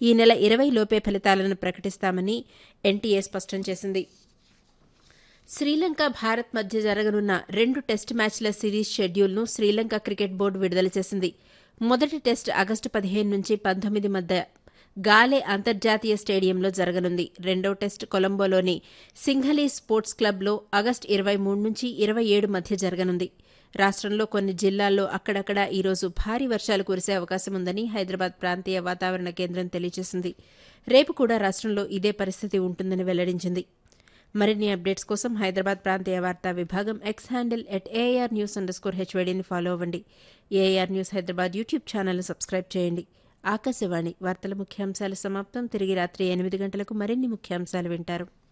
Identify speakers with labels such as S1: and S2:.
S1: ఈ నెల ఇరవై లోపే ఫలితాలను ప్రకటిస్తామని ఎన్టీఏ స్పష్టం చేసింది శ్రీలంక భారత్ మధ్య జరగనున్న రెండు టెస్ట్ మ్యాచ్ల సిరీస్ షెడ్యూల్ను శ్రీలంక క్రికెట్ బోర్డు విడుదల చేసింది మొదటి టెస్ట్ ఆగస్టు పదిహేను నుంచి పంతొమ్మిది మధ్య గాలే అంతర్జాతీయ స్టేడియంలో జరగనుంది రెండో టెస్ట్ కొలంబోలోని సింఘలీ స్పోర్ట్స్ క్లబ్లో ఆగస్టు ఇరవై మూడు నుంచి ఇరవై ఏడు మధ్య జరగనుంది రాష్ట్రంలో కొన్ని జిల్లాల్లో అక్కడక్కడ ఈరోజు భారీ వర్షాలు కురిసే అవకాశం ఉందని హైదరాబాద్ ప్రాంతీయ వాతావరణ కేంద్రం తెలియజేసింది రేపు కూడా రాష్ట్రంలో ఇదే పరిస్థితి ఉంటుందని వెల్లడించింది మరిన్ని అప్డేట్స్ కోసం హైదరాబాద్ ప్రాంతీయ వార్తా విభాగం X handle at AR news underscore హెచ్వైడీని ఫాలో అవ్వండి ఏఆర్ న్యూస్ హైదరాబాద్ యూట్యూబ్ ఛానల్ను సబ్స్క్రైబ్ చేయండి ఆకాశవాణి వార్తల ముఖ్యాంశాలు సమాప్తం తిరిగి రాత్రి ఎనిమిది గంటలకు మరిన్ని ముఖ్యాంశాలు వింటారు